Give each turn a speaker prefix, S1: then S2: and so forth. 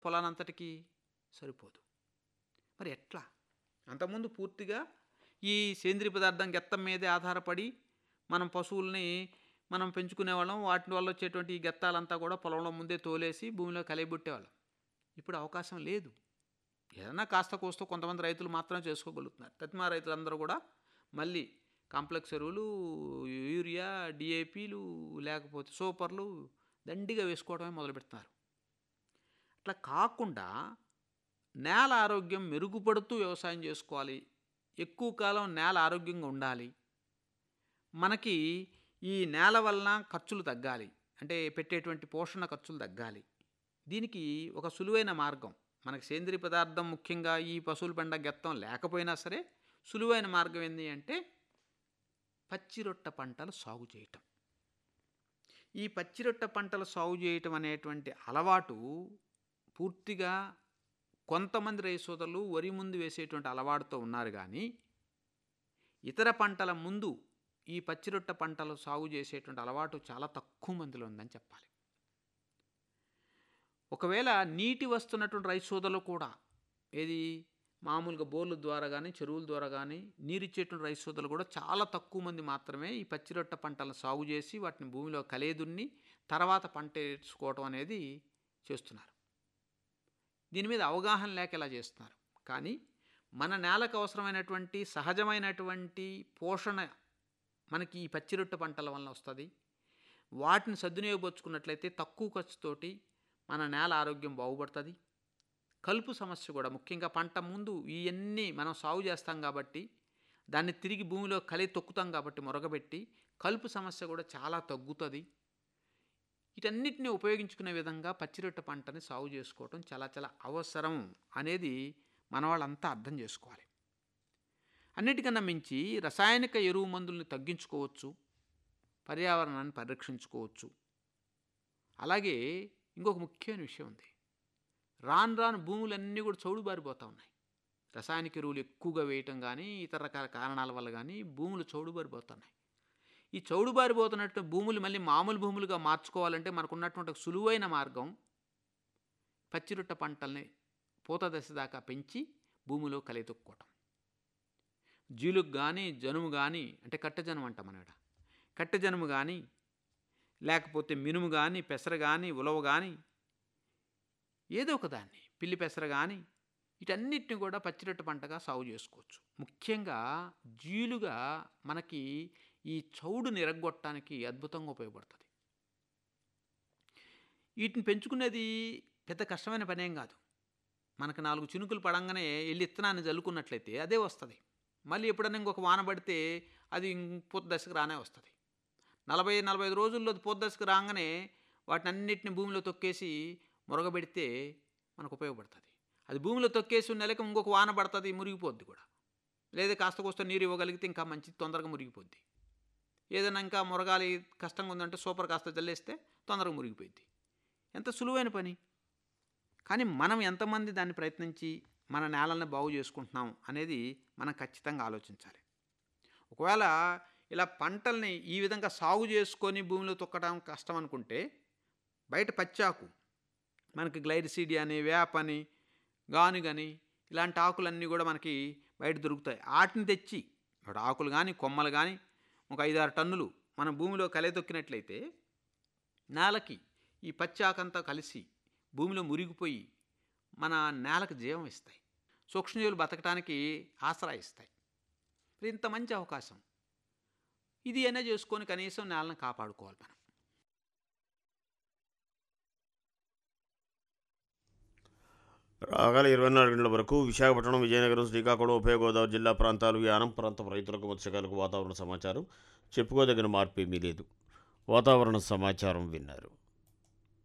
S1: పొలానంతటికి సరిపోదు మరి ఎట్లా అంతకుముందు పూర్తిగా ఈ సేంద్రియ పదార్థం గెత్తం మీదే ఆధారపడి మనం పశువుల్ని మనం పెంచుకునేవాళ్ళం వాటి వల్ల వచ్చేటువంటి ఈ గెత్తాలంతా కూడా పొలంలో ముందే తోలేసి భూమిలో కలియబెట్టేవాళ్ళం ఇప్పుడు అవకాశం లేదు ఏదైనా కాస్త కోస్త కొంతమంది రైతులు మాత్రమే చేసుకోగలుగుతున్నారు తత్మా రైతులందరూ కూడా మళ్ళీ కాంప్లెక్స్ ఎరువులు యూరియా డిఏపీలు లేకపోతే సూపర్లు దండిగా వేసుకోవడమే మొదలు పెడుతున్నారు అట్లా కాకుండా నేల ఆరోగ్యం మెరుగుపడుతూ వ్యవసాయం చేసుకోవాలి ఎక్కువ కాలం నేల ఆరోగ్యంగా ఉండాలి మనకి ఈ నేల వలన ఖర్చులు తగ్గాలి అంటే పెట్టేటువంటి పోషణ ఖర్చులు తగ్గాలి దీనికి ఒక సులువైన మార్గం మనకి సేంద్రియ పదార్థం ముఖ్యంగా ఈ పశువుల పెండ గెత్తం లేకపోయినా సరే సులువైన మార్గం ఏంటి అంటే పచ్చిరొట్ట పంటలు సాగు చేయటం ఈ పచ్చిరొట్ట పంటలు సాగు చేయటం అనేటువంటి అలవాటు పూర్తిగా కొంతమంది రైతు సోదరులు వరి ముందు వేసేటువంటి అలవాటుతో ఉన్నారు కానీ ఇతర పంటల ముందు ఈ పచ్చిరొట్ట పంటలు సాగు చేసేటువంటి అలవాటు చాలా తక్కువ మందిలో ఉందని చెప్పాలి ఒకవేళ నీటి వస్తున్నటువంటి రైతు సోదరులు కూడా ఏది మామూలుగా బోర్ల ద్వారా కానీ చెరువుల ద్వారా కానీ నీరిచ్చేటువంటి రైతు సోదరులు కూడా చాలా తక్కువ మంది మాత్రమే ఈ పచ్చిరొట్ట పంటలను సాగు చేసి వాటిని భూమిలో కలేదున్ని తర్వాత పంట వేసుకోవడం అనేది చేస్తున్నారు దీని మీద అవగాహన లేక ఇలా చేస్తున్నారు కానీ మన నేలకు అవసరమైనటువంటి సహజమైనటువంటి పోషణ మనకి ఈ పచ్చిరొట్ట పంటల వలన వస్తుంది వాటిని సద్వినియోగపరుచుకున్నట్లయితే తక్కువ ఖర్చుతోటి మన నేల ఆరోగ్యం బాగుపడుతుంది కలుపు సమస్య కూడా ముఖ్యంగా పంట ముందు ఇవన్నీ మనం సాగు చేస్తాం కాబట్టి దాన్ని తిరిగి భూమిలో కలి తొక్కుతాం కాబట్టి మొరగబెట్టి కలుపు సమస్య కూడా చాలా తగ్గుతుంది వీటన్నిటిని ఉపయోగించుకునే విధంగా పచ్చిరొట్ట పంటని సాగు చేసుకోవటం చాలా చాలా అవసరం అనేది మన వాళ్ళంతా అర్థం చేసుకోవాలి అన్నిటికన్నా మించి రసాయనిక ఎరువు మందుల్ని తగ్గించుకోవచ్చు పర్యావరణాన్ని పరిరక్షించుకోవచ్చు అలాగే ఇంకొక ముఖ్యమైన విషయం ఉంది రాను రాను భూములన్నీ కూడా చౌడుబారిపోతూ ఉన్నాయి రసాయనిక ఎరువులు ఎక్కువగా వేయటం కానీ ఇతర రకాల కారణాల వల్ల కానీ భూములు చౌడుబారిపోతున్నాయి ఈ చౌడుబారిపోతున్నట్టు భూములు మళ్ళీ మామూలు భూములుగా మార్చుకోవాలంటే మనకు ఉన్నటువంటి ఒక సులువైన మార్గం పచ్చిరొట్ట పంటల్ని పూత దశ దాకా పెంచి భూమిలో కలితొక్కోవటం జీలుకు కానీ జనుము కానీ అంటే కట్టెజనుము అంటాం మనడ కట్టెజనుము కానీ లేకపోతే మినుము కానీ పెసర కానీ ఉలవ కానీ ఏదో ఒక దాన్ని పిల్లి పెసర కానీ వీటన్నిటిని కూడా పచ్చిరొట్ట పంటగా సాగు చేసుకోవచ్చు ముఖ్యంగా జీలుగా మనకి ఈ చౌడు నిరగొట్టడానికి అద్భుతంగా ఉపయోగపడుతుంది వీటిని పెంచుకునేది పెద్ద కష్టమైన పనేం కాదు మనకు నాలుగు చినుకులు పడంగానే వెళ్ళి ఇత్తనాన్ని జల్లుకున్నట్లయితే అదే వస్తుంది మళ్ళీ ఎప్పుడైనా ఇంకొక వాన పడితే అది పూత దశకు రానే వస్తుంది నలభై నలభై ఐదు రోజుల్లో అది పూత దశకు రాగానే వాటిని అన్నిటిని భూమిలో తొక్కేసి మురగబెడితే మనకు ఉపయోగపడుతుంది అది భూమిలో తొక్కేసి నెలకి ఇంకొక వాన పడుతుంది మురిగిపోద్ది కూడా లేదా కాస్త కోస్త నీరు ఇవ్వగలిగితే ఇంకా మంచి తొందరగా మురిగిపోద్ది ఏదైనా ఇంకా మురగాలి కష్టంగా ఉందంటే సూపర్ కాస్త జల్లేస్తే తొందరగా మురిగిపోయింది ఎంత సులువైన పని కానీ మనం ఎంతమంది దాన్ని ప్రయత్నించి మన నేలని బాగు చేసుకుంటున్నాం అనేది మనం ఖచ్చితంగా ఆలోచించాలి ఒకవేళ ఇలా పంటల్ని ఈ విధంగా సాగు చేసుకొని భూమిలో తొక్కడం కష్టం అనుకుంటే బయట పచ్చాకు మనకి గ్లైరిసీడి అని వేప అని గానుగని ఇలాంటి ఆకులన్నీ కూడా మనకి బయట దొరుకుతాయి వాటిని తెచ్చి ఇప్పుడు ఆకులు కానీ కొమ్మలు కానీ ఒక ఐదారు టన్నులు మన భూమిలో కలెతొక్కినట్లయితే నేలకి ఈ పచ్చి ఆకంతా కలిసి భూమిలో మురిగిపోయి మన నేలకు జీవం ఇస్తాయి సూక్ష్మజీవులు బతకడానికి ఆసరా ఇస్తాయి ఇంత మంచి అవకాశం ఇది అయినా చేసుకొని కనీసం నేలను కాపాడుకోవాలి మనం
S2: రాగల ఇరవై నాలుగు గంటల వరకు విశాఖపట్నం విజయనగరం శ్రీకాకుళం ఉభయ గోదావరి జిల్లా ప్రాంతాలు యానం ప్రాంతం రైతులకు మత్స్యకారులకు వాతావరణ సమాచారం చెప్పుకోదగిన మార్పు ఏమీ లేదు వాతావరణ సమాచారం విన్నారు